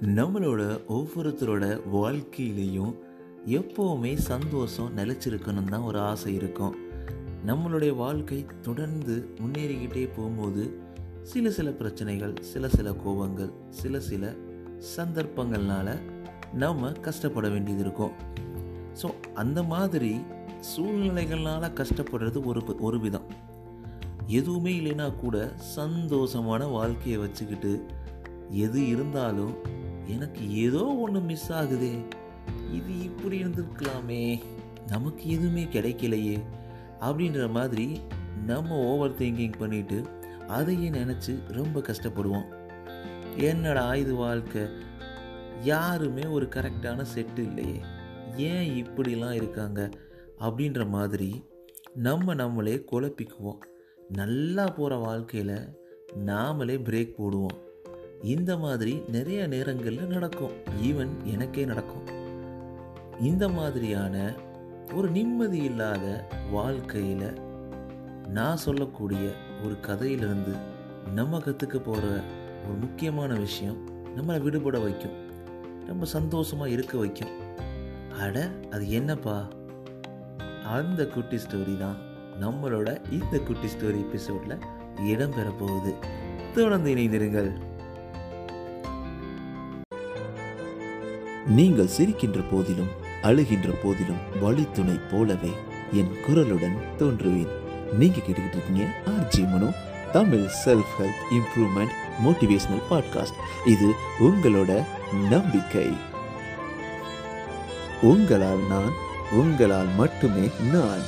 நம்மளோட ஒவ்வொருத்தரோட வாழ்க்கையிலையும் எப்போவுமே சந்தோஷம் நிலச்சிருக்கணும் தான் ஒரு ஆசை இருக்கும் நம்மளுடைய வாழ்க்கை தொடர்ந்து முன்னேறிக்கிட்டே போகும்போது சில சில பிரச்சனைகள் சில சில கோபங்கள் சில சில சந்தர்ப்பங்கள்னால நம்ம கஷ்டப்பட வேண்டியது இருக்கும் ஸோ அந்த மாதிரி சூழ்நிலைகள்னால கஷ்டப்படுறது ஒரு ஒரு விதம் எதுவுமே இல்லைன்னா கூட சந்தோஷமான வாழ்க்கையை வச்சுக்கிட்டு எது இருந்தாலும் எனக்கு ஏதோ ஒன்று மிஸ் ஆகுதே இது இப்படி இருந்திருக்கலாமே நமக்கு எதுவுமே கிடைக்கலையே அப்படின்ற மாதிரி நம்ம ஓவர் திங்கிங் பண்ணிட்டு அதையே நினச்சி ரொம்ப கஷ்டப்படுவோம் என்னடா இது வாழ்க்கை யாருமே ஒரு கரெக்டான செட்டு இல்லையே ஏன் இப்படிலாம் இருக்காங்க அப்படின்ற மாதிரி நம்ம நம்மளே குழப்பிக்குவோம் நல்லா போகிற வாழ்க்கையில் நாமளே பிரேக் போடுவோம் இந்த மாதிரி நிறைய நேரங்களில் நடக்கும் ஈவன் எனக்கே நடக்கும் இந்த மாதிரியான ஒரு நிம்மதி இல்லாத வாழ்க்கையில் நான் சொல்லக்கூடிய ஒரு கதையிலிருந்து நம்ம கற்றுக்க போகிற ஒரு முக்கியமான விஷயம் நம்மளை விடுபட வைக்கும் ரொம்ப சந்தோஷமாக இருக்க வைக்கும் அட அது என்னப்பா அந்த குட்டி ஸ்டோரி தான் நம்மளோட இந்த குட்டி ஸ்டோரி எபிசோடில் இடம்பெற போகுது தொடர்ந்து இணைந்திருங்கள் நீங்கள் சிரிக்கின்ற போதிலும் அழுகின்ற போதிலும் வழித்துணை போலவே என் குரலுடன் தோன்றுவேன் நீங்க கேட்டுக்கிட்டு இருக்கீங்க RJ Mano Tamil self help improvement motivational podcast இது உங்களோட நம்பிக்கை உங்களால் நான் உங்களால் மட்டுமே நான்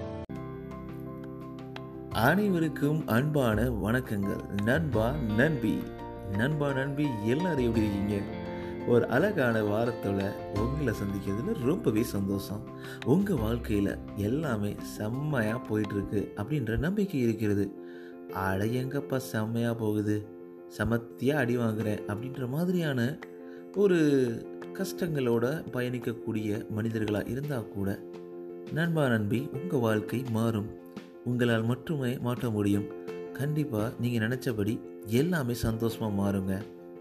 அனைவருக்கும் அன்பான வணக்கங்கள் நண்பா நண்பி நண்பா நண்பி எல்லாரும் எப்படி இருக்கீங்க ஒரு அழகான வாரத்தோட உங்களை சந்திக்கிறதுல ரொம்பவே சந்தோஷம் உங்கள் வாழ்க்கையில் எல்லாமே செம்மையாக போயிட்டுருக்கு அப்படின்ற நம்பிக்கை இருக்கிறது அட எங்கப்பா செம்மையாக போகுது சமத்தியாக அடி வாங்குறேன் அப்படின்ற மாதிரியான ஒரு கஷ்டங்களோட பயணிக்கக்கூடிய மனிதர்களாக இருந்தால் கூட நண்பா நண்பி உங்கள் வாழ்க்கை மாறும் உங்களால் மட்டுமே மாற்ற முடியும் கண்டிப்பாக நீங்கள் நினச்சபடி எல்லாமே சந்தோஷமாக மாறுங்க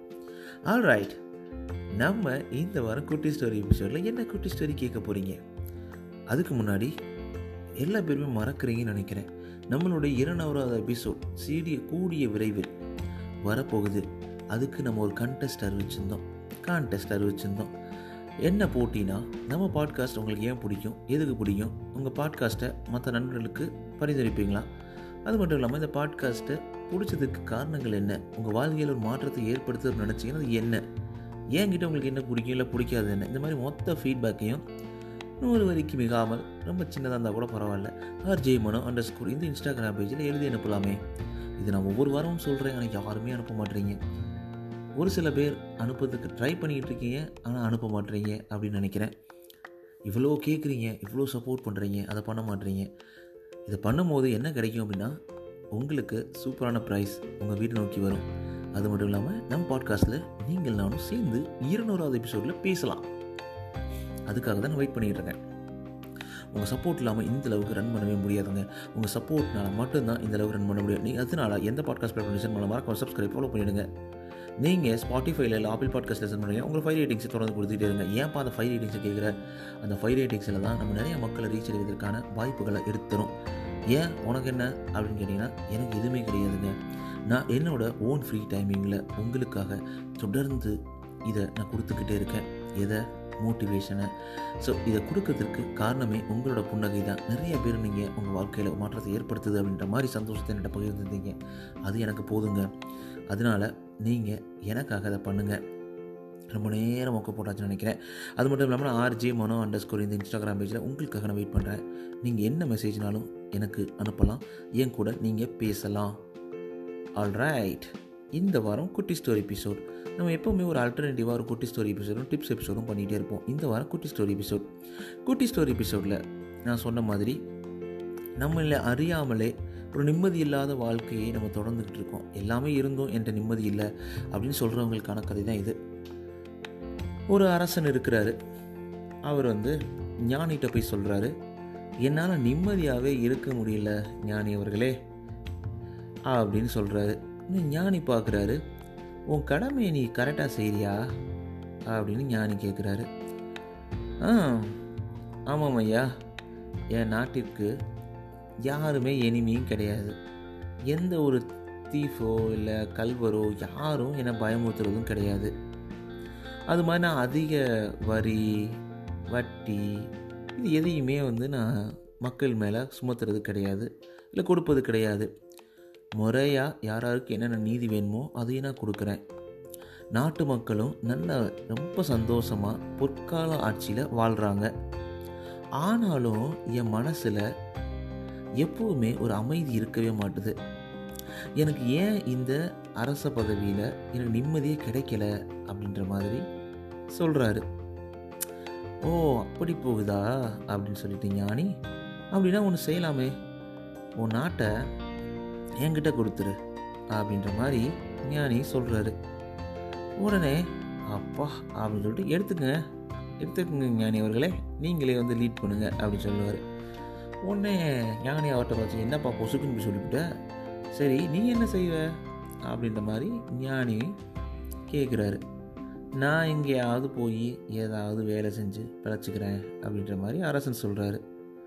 ஆல்ரைட் நம்ம இந்த வாரம் குட்டி ஸ்டோரி எபிசோடில் என்ன குட்டி ஸ்டோரி கேட்க போகிறீங்க அதுக்கு முன்னாடி எல்லா பேருமே மறக்கிறீங்கன்னு நினைக்கிறேன் நம்மளுடைய இரண்டாவது எபிசோட் சிடி கூடிய விரைவில் வரப்போகுது அதுக்கு நம்ம ஒரு கண்டெஸ்ட் அறிவிச்சிருந்தோம் கான்டெஸ்ட் அறிவிச்சிருந்தோம் என்ன போட்டினா நம்ம பாட்காஸ்ட் உங்களுக்கு ஏன் பிடிக்கும் எதுக்கு பிடிக்கும் உங்கள் பாட்காஸ்ட்டை மற்ற நண்பர்களுக்கு பரிந்துரைப்பீங்களா அது மட்டும் இல்லாமல் இந்த பாட்காஸ்ட்டை பிடிச்சதுக்கு காரணங்கள் என்ன உங்கள் வாழ்க்கையில் ஒரு மாற்றத்தை ஏற்படுத்துன்னு நினச்சிங்கன்னா அது என்ன என்கிட்ட உங்களுக்கு என்ன பிடிக்கும் இல்லை பிடிக்காது என்ன இந்த மாதிரி மொத்த ஃபீட்பேக்கையும் நூறு வரைக்கு மிகாமல் ரொம்ப சின்னதாக இருந்தால் கூட பரவாயில்ல R J Mano underscore இந்த இன்ஸ்டாகிராம் பேஜில் எழுதி அனுப்பலாமே இது நான் ஒவ்வொரு வாரமும் சொல்கிறேன் ஆனால் யாருமே அனுப்ப மாட்டேறீங்க ஒரு சில பேர் அனுப்புறதுக்கு ட்ரை பண்ணிக்கிட்டு இருக்கீங்க ஆனால் அனுப்ப மாட்டேறீங்க அப்படின்னு நினைக்கிறேன் இவ்வளோ கேட்குறீங்க இவ்வளோ சப்போர்ட் பண்ணுறீங்க அதை பண்ண மாட்டேறீங்க இதை பண்ணும்போது என்ன கிடைக்கும் அப்படின்னா உங்களுக்கு சூப்பரான ப்ரைஸ் உங்கள் வீடு நோக்கி வரும் அது மட்டும் இல்லாமல் நம்ம பாட்காஸ்ட்டில் நீங்கள் நானும் சேர்ந்து இருநூறாவது எபிசோடில் பேசலாம் அதுக்காக தான் நான் வெயிட் பண்ணிகிட்டு இருக்கேன் உங்கள் சப்போர்ட் இல்லாமல் இந்த அளவுக்கு ரன் பண்ணவே முடியாதுங்க உங்கள் சப்போர்ட்னால மட்டும்தான் இந்த அளவுக்கு ரன் பண்ண முடியும் நீங்கள் அதனால எந்த பாட்காஸ்ட் பிளாட்ஃபார்ம் பண்ண மறக்காம சப்ஸ்கிரைப் ஃபாலோ பண்ணிவிடுங்க நீங்கள் ஸ்பாட்டிஃபைல இல்லை ஆப்பிள் பாட்காஸ்ட் லெசன் பண்ணுறீங்க உங்களுக்கு ஃபைவ் ரேட்டிங்ஸ் தொடர்ந்து கொடுத்துட்டே இருங்க ஏன்ப்பா அந்த ஃபைவ் ரேட்டிங்ஸை கேட்குற அந்த ஃபைவ் ரேட்டிங்ஸில் தான் நம்ம நிறைய மக்களை ரீச் அடைவதற்கான வாய்ப்புகளை எடுத்துரும் ஏன் உனக்கு என்ன அப்படின்னு கேட்டிங்கன்னா எனக்கு எதுவுமே கிடையாதுங்க நான் என்னோட ஓன் ஃப்ரீ டைமிங்கில் உங்களுக்காக தொடர்ந்து இதை நான் கொடுத்துக்கிட்டே இருக்கேன் எதை மோட்டிவேஷனை ஸோ இதை கொடுக்கறதுக்கு காரணமே உங்களோட புன்னகை தான் நிறைய பேர் நீங்கள் உங்கள் வாழ்க்கையில் மாற்றத்தை ஏற்படுத்துது அப்படின்ற மாதிரி சந்தோஷத்தை என்கிட்ட பகிர்ந்துருந்தீங்க அது எனக்கு போதுங்க அதனால் நீங்கள் எனக்காக அதை பண்ணுங்கள் ரொம்ப நேரம் மொக்க போட்டாச்சுன்னு நினைக்கிறேன் அது மட்டும் இல்லாமல் நான் ஆர்ஜே மனோ அண்டர் ஸ்கோர் இந்த இன்ஸ்டாகிராம் பேஜில் உங்களுக்காக நான் வெயிட் பண்ணுறேன் நீங்கள் என்ன மெசேஜ்னாலும் எனக்கு அனுப்பலாம் என் கூட நீங்கள் பேசலாம் ஆல்ரைட் இந்த வாரம் குட்டி ஸ்டோரி எபிசோட் நம்ம எப்போவுமே ஒரு ஆல்டர்னேட்டிவாக ஒரு குட்டி ஸ்டோரி எபிசோடும் டிப்ஸ் எபிசோடும் பண்ணிகிட்டே இருப்போம் இந்த வாரம் குட்டி ஸ்டோரி எபிசோட் குட்டி ஸ்டோரி எபிசோடில் நான் சொன்ன மாதிரி நம்மளை அறியாமலே ஒரு நிம்மதி இல்லாத வாழ்க்கையை நம்ம தொடர்ந்துக்கிட்டு இருக்கோம் எல்லாமே இருந்தும் என்கிட்ட நிம்மதி இல்லை அப்படின்னு சொல்கிறவங்களுக்கான கதை தான் இது ஒரு அரசன் இருக்கிறாரு அவர் வந்து ஞானிகிட்ட போய் சொல்கிறாரு என்னால் நிம்மதியாகவே இருக்க முடியல ஞானி அவர்களே அப்படின்னு சொல்கிறாரு இன்னும் ஞானி பார்க்குறாரு உன் கடமையை நீ கரெக்டாக செய்கிறியா அப்படின்னு ஞானி கேட்குறாரு ஆ ஆமாம் ஐயா என் நாட்டிற்கு யாருமே எனிமியும் கிடையாது எந்த ஒரு தீஃபோ இல்லை கல்வரோ யாரும் என்னை பயமுறுத்துறதும் கிடையாது அது மாதிரி நான் அதிக வரி வட்டி இது எதையுமே வந்து நான் மக்கள் மேலே சுமத்துறது கிடையாது இல்லை கொடுப்பது கிடையாது முறையாக யாராருக்கு என்னென்ன நீதி வேணுமோ அதையும் நான் கொடுக்குறேன் நாட்டு மக்களும் நல்ல ரொம்ப சந்தோஷமாக பொற்கால ஆட்சியில் வாழ்கிறாங்க ஆனாலும் என் மனசில் எப்பவுமே ஒரு அமைதி இருக்கவே மாட்டுது எனக்கு ஏன் இந்த அரச பதவியில் எனக்கு நிம்மதியே கிடைக்கல அப்படின்ற மாதிரி சொல்கிறாரு ஓ அப்படி போகுதா அப்படின்னு சொல்லிட்டு ஞானி அப்படின்னா ஒன்று செய்யலாமே உன் நாட்டை என்கிட்ட கொடுத்துரு அப்படின்ற மாதிரி ஞானி சொல்கிறாரு உடனே அப்பா அப்படின்னு சொல்லிட்டு எடுத்துக்கங்க எடுத்துக்கங்க ஞானி அவர்களே நீங்களே வந்து லீட் பண்ணுங்க அப்படின்னு சொல்லுவார் உடனே ஞானி அவர்கிட்ட பார்த்து என்னப்பா பொசுக்குன்னு போய் சொல்லிவிட்ட சரி நீ என்ன செய்வ அப்படின்ற மாதிரி ஞானி கேட்குறாரு நான் எங்கேயாவது போய் ஏதாவது வேலை செஞ்சு பிழைச்சிக்கிறேன் அப்படின்ற மாதிரி அரசன் சொல்கிறாரு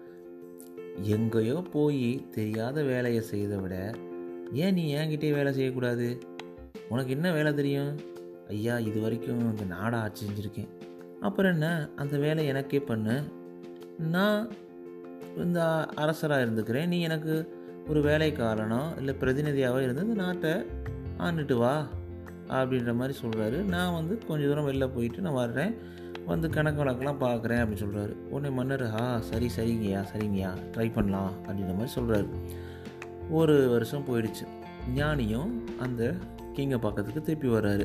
எங்கேயோ போய் தெரியாத வேலையை செய்வதை விட ஏன் நீ என்கிட்டே வேலை செய்யக்கூடாது உனக்கு என்ன வேலை தெரியும் ஐயா இது வரைக்கும் இந்த நாடை ஆட்சி செஞ்சுருக்கேன் அப்புறம் என்ன அந்த வேலை எனக்கே பண்ணு நான் இந்த அரசராக இருந்துக்கிறேன் நீ எனக்கு ஒரு வேலைக்காரனோ இல்லை பிரதிநிதியாகவோ இருந்து இந்த நாட்டை ஆண்டுட்டு வா அப்படின்ற மாதிரி சொல்கிறாரு நான் வந்து கொஞ்சம் தூரம் வெளில போயிட்டு நான் வர்றேன் வந்து கணக்கு வழக்கெல்லாம் பார்க்குறேன் அப்படின்னு சொல்கிறாரு உடனே மன்னர் ஆ சரி சரிங்கய்யா சரிங்கய்யா ட்ரை பண்ணலாம் அப்படின்ற மாதிரி சொல்கிறாரு ஒரு வருஷம் போயிடுச்சு ஞானியும் அந்த கிங்கை பார்க்கறதுக்கு திருப்பி வர்றாரு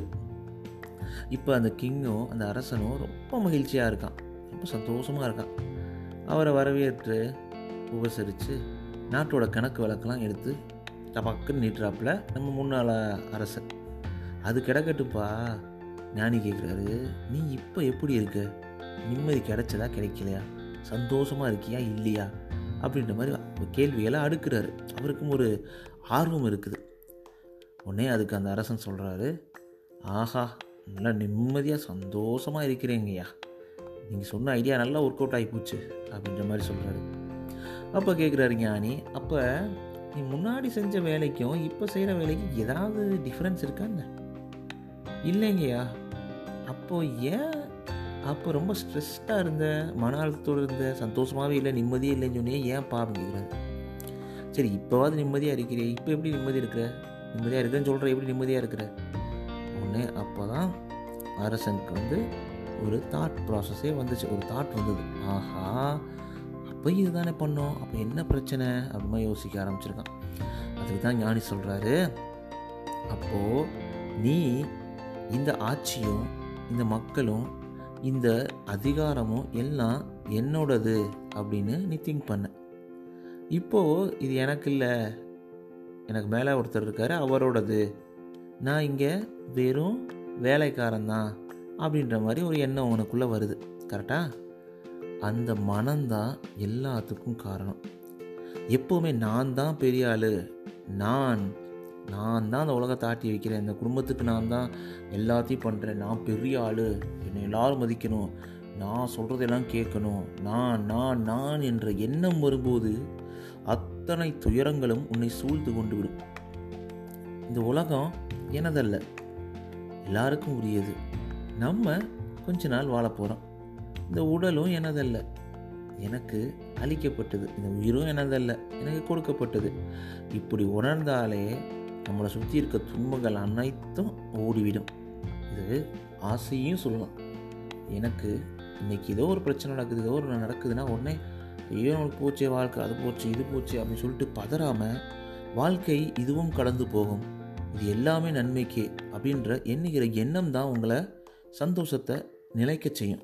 இப்போ அந்த கிங்கும் அந்த அரசனும் ரொம்ப மகிழ்ச்சியாக இருக்கான் ரொம்ப சந்தோஷமாக இருக்கான் அவரை வரவேற்று உபசரித்து நாட்டோட கணக்கு வழக்கெல்லாம் எடுத்து டபக்குன்னு நீட்டுறாப்புல நம்ம முன்னாள் அரசன் அது கிடக்கட்டுப்பா ஞானி கேட்குறாரு நீ இப்போ எப்படி இருக்க நிம்மதி கிடைச்சதா கிடைக்கலையா சந்தோஷமாக இருக்கியா இல்லையா அப்படின்ற மாதிரி கேள்வியெல்லாம் அடுக்கிறாரு அவருக்கும் ஒரு ஆர்வம் இருக்குது உடனே அதுக்கு அந்த அரசன் சொல்கிறாரு ஆஹா நல்லா நிம்மதியாக சந்தோஷமாக இருக்கிறேங்கய்யா நீங்கள் சொன்ன ஐடியா நல்லா ஒர்க் அவுட் ஆகி போச்சு அப்படின்ற மாதிரி சொல்கிறாரு அப்போ கேட்குறாரு ஞானி அப்போ நீ முன்னாடி செஞ்ச வேலைக்கும் இப்போ செய்கிற வேலைக்கும் ஏதாவது டிஃப்ரென்ஸ் இருக்கா என்ன இல்லைங்கய்யா அப்போ ஏன் அப்போ ரொம்ப ஸ்ட்ரெஸ்டாக இருந்த மன அழுத்தத்தோடு இருந்த சந்தோஷமாகவே இல்லை நிம்மதியே இல்லைன்னு சொன்னியே ஏன் பாவம் கேட்குறாரு சரி இப்போவாது நிம்மதியாக இருக்கிறே இப்போ எப்படி நிம்மதி இருக்கிற நிம்மதியாக இருக்கிறேன்னு சொல்கிற எப்படி நிம்மதியாக இருக்கிற ஒன்று அப்போ தான் அரசனுக்கு வந்து ஒரு தாட் ப்ராசஸே வந்துச்சு ஒரு தாட் வந்தது ஆஹா அப்போ இதுதானே பண்ணோம் அப்போ என்ன பிரச்சனை அப்படிமா யோசிக்க ஆரம்பிச்சிருக்கான் அதுக்கு தான் ஞானி சொல்கிறாரு அப்போது நீ இந்த ஆட்சியும் இந்த மக்களும் இந்த அதிகாரமும் எல்லாம் என்னோடது அப்படின்னு நீ திங்க் பண்ண இப்போது இது எனக்கு இல்லை எனக்கு மேலே ஒருத்தர் இருக்கார் அவரோடது நான் இங்கே வெறும் வேலைக்காரன் தான் அப்படின்ற மாதிரி ஒரு எண்ணம் உனக்குள்ளே வருது கரெக்டாக அந்த மனம்தான் எல்லாத்துக்கும் காரணம் எப்போவுமே நான் தான் பெரிய ஆள் நான் நான் தான் அந்த உலகத்தை ஆட்டி வைக்கிறேன் இந்த குடும்பத்துக்கு நான் தான் எல்லாத்தையும் பண்ணுறேன் நான் பெரிய ஆள் என்னை எல்லாரும் மதிக்கணும் நான் சொல்கிறதெல்லாம் கேட்கணும் நான் நான் நான் என்ற எண்ணம் வரும்போது அத்தனை துயரங்களும் உன்னை சூழ்ந்து கொண்டு விடும் இந்த உலகம் எனதல்ல எல்லாருக்கும் உரியது நம்ம கொஞ்ச நாள் வாழ போகிறோம் இந்த உடலும் எனதல்ல எனக்கு அளிக்கப்பட்டது இந்த உயிரும் எனதல்ல எனக்கு கொடுக்கப்பட்டது இப்படி உணர்ந்தாலே நம்மளை சுற்றி இருக்க துன்பங்கள் அனைத்தும் ஓடிவிடும் இது ஆசையும் சொல்லலாம் எனக்கு இன்னைக்கு ஏதோ ஒரு பிரச்சனை நடக்குது ஏதோ ஒரு நடக்குதுன்னா உடனே ஐயோ நம்மளுக்கு போச்சே வாழ்க்கை அது போச்சு இது போச்சு அப்படின்னு சொல்லிட்டு பதறாமல் வாழ்க்கை இதுவும் கடந்து போகும் இது எல்லாமே நன்மைக்கே அப்படின்ற எண்ணுகிற எண்ணம் தான் உங்களை சந்தோஷத்தை நிலைக்க செய்யும்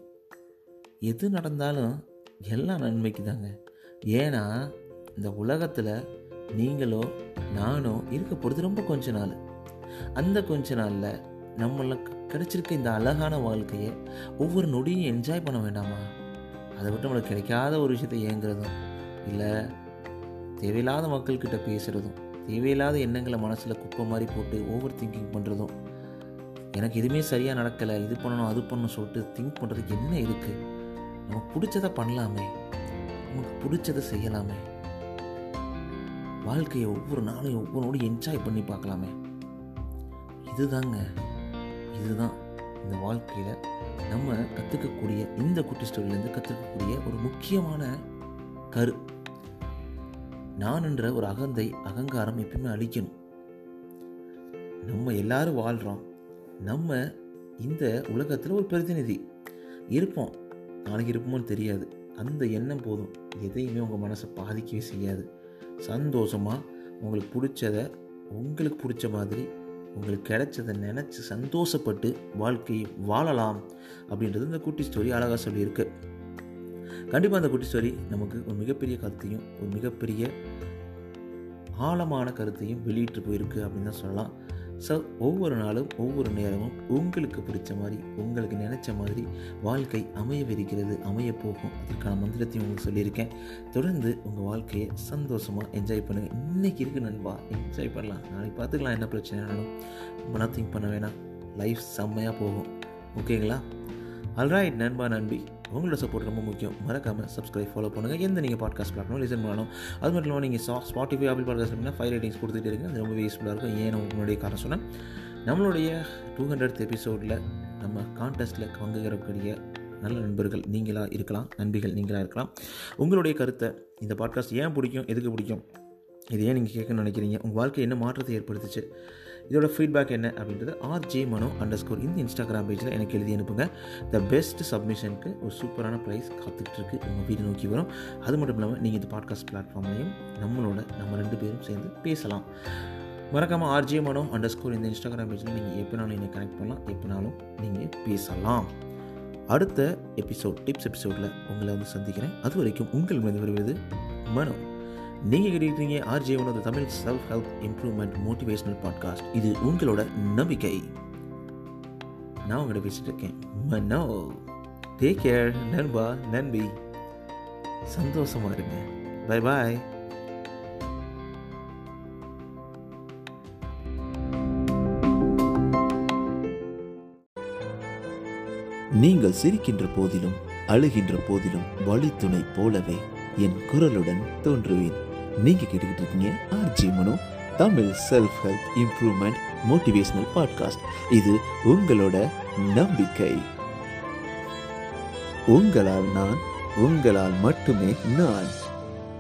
எது நடந்தாலும் எல்லாம் நன்மைக்கு தாங்க ஏன்னா இந்த உலகத்தில் நீங்களோ நானோ இருக்க போகிறது ரொம்ப கொஞ்ச நாள் அந்த கொஞ்ச நாளில் நம்மளுக்கு கிடைச்சிருக்க இந்த அழகான வாழ்க்கையை ஒவ்வொரு நொடியும் என்ஜாய் பண்ண வேண்டாமா அதை விட்டு நம்மளுக்கு கிடைக்காத ஒரு விஷயத்தை ஏங்குறதும் இல்லை தேவையில்லாத மக்கள்கிட்ட பேசுகிறதும் தேவையில்லாத எண்ணங்களை மனசில் குப்பை மாதிரி போட்டு ஓவர் திங்கிங் பண்ணுறதும் எனக்கு எதுவுமே சரியாக நடக்கலை இது பண்ணணும் அது பண்ணணும் சொல்லிட்டு திங்க் பண்ணுறதுக்கு என்ன இருக்குது நமக்கு பிடிச்சதை பண்ணலாமே நமக்கு பிடிச்சதை செய்யலாமே வாழ்க்கையை ஒவ்வொரு நாளும் ஒவ்வொரு நோடும் என்ஜாய் பண்ணி பார்க்கலாமே இதுதாங்க இதுதான் இந்த வாழ்க்கையில் நம்ம கற்றுக்கக்கூடிய இந்த குட்டி ஸ்டோரியிலேருந்து கற்றுக்கக்கூடிய ஒரு முக்கியமான கரு நான் என்ற ஒரு அகந்தை அகங்காரம் எப்பயுமே அழிக்கணும் நம்ம எல்லாரும் வாழ்கிறோம் நம்ம இந்த உலகத்தில் ஒரு பிரதிநிதி இருப்போம் நாளைக்கு இருப்போமோன்னு தெரியாது அந்த எண்ணம் போதும் எதையுமே உங்கள் மனசை பாதிக்கவே செய்யாது சந்தோஷமாக உங்களுக்கு பிடிச்சத உங்களுக்கு பிடிச்ச மாதிரி உங்களுக்கு கிடைச்சதை நினச்சி சந்தோஷப்பட்டு வாழ்க்கையை வாழலாம் அப்படின்றது இந்த குட்டி ஸ்டோரி அழகாக சொல்லியிருக்கு கண்டிப்பாக அந்த குட்டி ஸ்டோரி நமக்கு ஒரு மிகப்பெரிய கருத்தையும் ஒரு மிகப்பெரிய ஆழமான கருத்தையும் வெளியிட்டு போயிருக்கு அப்படின்னு தான் சொல்லலாம் ஸோ ஒவ்வொரு நாளும் ஒவ்வொரு நேரமும் உங்களுக்கு பிடிச்ச மாதிரி உங்களுக்கு நினச்ச மாதிரி வாழ்க்கை அமையவிருக்கிறது அமைய போகும் அதற்கான மந்திரத்தையும் உங்களுக்கு சொல்லியிருக்கேன் தொடர்ந்து உங்கள் வாழ்க்கையை சந்தோஷமாக என்ஜாய் பண்ணுங்கள் இன்றைக்கி இருக்கு நண்பா என்ஜாய் பண்ணலாம் நாளைக்கு பார்த்துக்கலாம் என்ன பிரச்சனை ஆனாலும் ரொம்ப திங்க் பண்ண வேணாம் லைஃப் செம்மையாக போகும் ஓகேங்களா ஆல்ரைட் நண்பா நண்பி உங்களோட சப்போர்ட் ரொம்ப முக்கியம் மறக்காமல் சப்ஸ்கிரைப் ஃபாலோ பண்ணுங்கள் எந்த நீங்கள் பாட்காஸ்ட் பிளாட்ஃபார்ம் லிசன் பண்ணணும் அது மட்டும் இல்லாமல் நீங்கள் சா ஸ்பாட்டிஃபை ஆப்பிள் பாட்காஸ்ட் அப்படின்னா ஃபைவ் ரேட்டிங்ஸ் கொடுத்துட்டே இருங்க அது ரொம்ப யூஸ்ஃபுல்லாக இருக்கும் ஏன் உங்களுக்கு முன்னாடியே காரணம் சொன்னேன் நம்மளுடைய டூ ஹண்ட்ரட் எபிசோடில் நம்ம கான்டெஸ்ட்டில் பங்குகிறக்கூடிய நல்ல நண்பர்கள் நீங்களாக இருக்கலாம் நண்பிகள் நீங்களாக இருக்கலாம் உங்களுடைய கருத்தை இந்த பாட்காஸ்ட் ஏன் பிடிக்கும் எதுக்கு பிடிக்கும் இது ஏன் நீங்கள் கேட்கணும்னு நினைக்கிறீங்க உங்கள் வாழ்க்கை என்ன மாற்றத்தை ஏற்படுத்துச்சு இதோட ஃபீட்பேக் என்ன அப்படின்றது ஆர்ஜே மனோ அண்டர் ஸ்கோர் இந்த இன்ஸ்டாகிராம் பேஜில் எனக்கு எழுதி அனுப்புங்க த பெஸ்ட் சப்மிஷனுக்கு ஒரு சூப்பரான ப்ரைஸ் காத்துக்கிட்டு இருக்கு உங்கள் வீடு நோக்கி வரும் அது மட்டும் இல்லாமல் நீங்கள் இந்த பாட்காஸ்ட் பிளாட்ஃபார்ம்லையும் நம்மளோட நம்ம ரெண்டு பேரும் சேர்ந்து பேசலாம் மறக்காமல் ஆர்ஜே மனோ அண்டர் ஸ்கோர் இந்த இன்ஸ்டாகிராம் பேஜில் நீங்கள் எப்போனாலும் என்னை கனெக்ட் பண்ணலாம் எப்போனாலும் நீங்கள் பேசலாம் அடுத்த எபிசோட் டிப்ஸ் எபிசோடில் உங்களை வந்து சந்திக்கிறேன் அது வரைக்கும் உங்கள் மீது வருவது மனோ நீங்கள் கேட்டுக்கிட்டீங்க RJ one Tamil self help improvement motivational podcast இது உங்களோட நம்பிக்கை நான் உங்கள்கிட்ட பேசிட்டு இருக்கேன் மனோ டேக் கேர் நண்பா நன்பி சந்தோஷமா இருங்க பை பாய் நீங்கள் சிரிக்கின்ற போதிலும் அழுகின்ற போதிலும் வழித்துணை போலவே என் குரலுடன் தோன்றுவேன் நீங்க கேட்டுக்கிட்டு இருக்கீங்க RJ Mano Tamil self help improvement motivational podcast இது உங்களோட நம்பிக்கை உங்களால் நான் உங்களால் மட்டுமே நான்